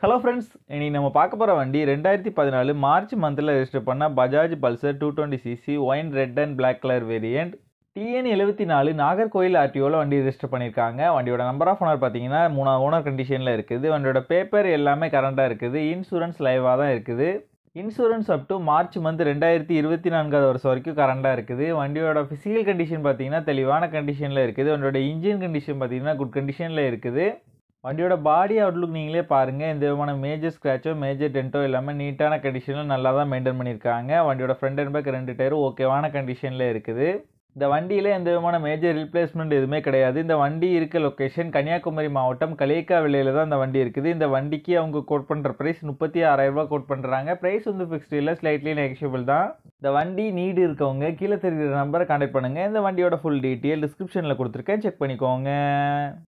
hello friends இன்னைக்கு நம்ம பார்க்க போகிற வண்டி ரெண்டாயிரத்தி பதினாலு மார்ச் மந்தில் ரெஜிஸ்டர் பண்ண Bajaj Pulsar two twenty CC wine red and black colour variant TN எழுபத்தி நாலு நாகர்கோயில் ஆர்டிஓவில் வண்டி ரெஜிஸ்டர் பண்ணியிருக்காங்க வண்டியோட நம்பர் ஆஃப் ஓனர் பார்த்தீங்கன்னா மூணு ஓனர் கண்டிஷனில் இருக்குது வண்டியோட பேப்பர் எல்லாமே கரண்டாக இருக்குது இன்சூரன்ஸ் லைவாக தான் இருக்குது insurance up to March month ரெண்டாயிரத்தி இருபத்தி நான்காவது வருஷம் வரைக்கும் கரண்டாக இருக்குது வண்டியோட ஃபிசிக்கல் கண்டிஷன் பார்த்தீங்கன்னா தெளிவான கண்டிஷனில் இருக்குது வண்டியோட இன்ஜின் கண்டிஷன் பார்த்தீங்கன்னா குட் கண்டிஷனில் இருக்குது வண்டியோட பாடி அவுட்லுக் நீங்களே பாருங்கள் எந்த விதமான மேஜர் ஸ்க்ராச்சோ மேஜர் டென்ட்டோ எல்லாமே நீட்டான கண்டிஷனில் நல்லா தான் மெயின்டைன் பண்ணியிருக்காங்க வண்டியோட ஃப்ரண்ட் அண்ட் பேக் ரெண்டு டயரும் ஓகேவான கண்டிஷனில் இருக்குது இந்த வண்டியில் எந்த விதமான மேஜர் ரீப்ளேஸ்மெண்ட் எதுவுமே கிடையாது இந்த வண்டி இருக்க லொக்கேஷன் கன்னியாகுமரி மாவட்டம் கலேக்கா விலையில் தான் இந்த வண்டி இருக்குது இந்த வண்டிக்கு அவங்க கோட் பண்ணுற ப்ரைஸ் முப்பத்தி ஆறாயிரரூபா கோட் பண்ணுறாங்க ப்ரைஸ் வந்து ஃபிக்ஸ்டு இல்லை ஸ்லைட்லி நெகஷியபிள் தான் இந்த வண்டி நீடு இருக்கவங்க கீழே தெரிகிற நம்பரை கான்டாக்ட் பண்ணுங்கள் இந்த வண்டியோட ஃபுல் டீட்டெயில் டிஸ்கிரிப்ஷனில் கொடுத்துருக்கேன் செக் பண்ணிக்கோங்க